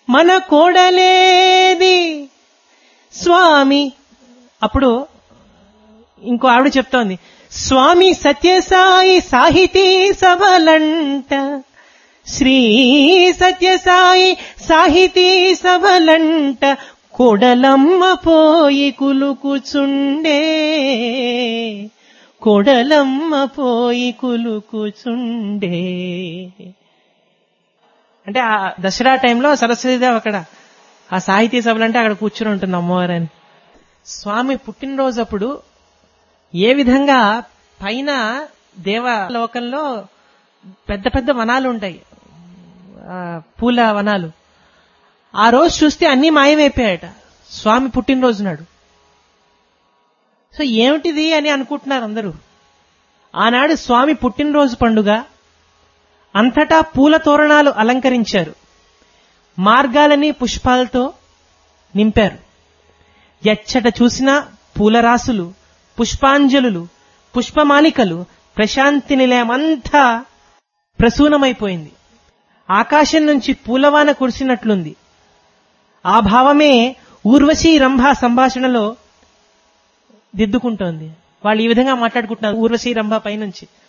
మన కోడలేది స్వామి అప్పుడు ఇంకో ఆవిడ చెప్తోంది స్వామి సత్యసాయి సాహితీ సభలంట శ్రీ సత్యసాయి సాహితీ సభలంట కొడలమ్మ పోయి కులుకుచుండే కొడలమ్మ పోయి కులుకుచుండే అంటే ఆ దసరా టైంలో సరస్వతిదేవి అక్కడ ఆ సాహితీ సభలు అంటే అక్కడ కూర్చుని ఉంటుంది అమ్మవారని స్వామి పుట్టినరోజు అప్పుడు ఏ విధంగా పైన దేవలోకంలో పెద్ద పెద్ద వనాలు ఉంటాయి ఆ, పూల వనాలు ఆ రోజు చూస్తే అన్ని మాయమైపోయాయట స్వామి పుట్టినరోజు నాడు సో ఏమిటిది అని అనుకుంటున్నారు అందరూ ఆనాడు స్వామి పుట్టినరోజు పండుగ అంతటా పూల తోరణాలు అలంకరించారు మార్గాలని పుష్పాలతో నింపారు ఎచ్చట చూసినా పూలరాసులు పుష్పాంజలులు పుష్పమాలికలు ప్రశాంతి నిలయమంతా ప్రసూనమైపోయింది ఆకాశం నుంచి పూలవాన కురిసినట్లుంది ఆ భావమే ఊర్వశీ రంభ సంభాషణలో దిద్దుకుంటోంది వాళ్ళు ఈ విధంగా మాట్లాడుకుంటున్నారు ఊర్వశీ రంభ పైనుంచి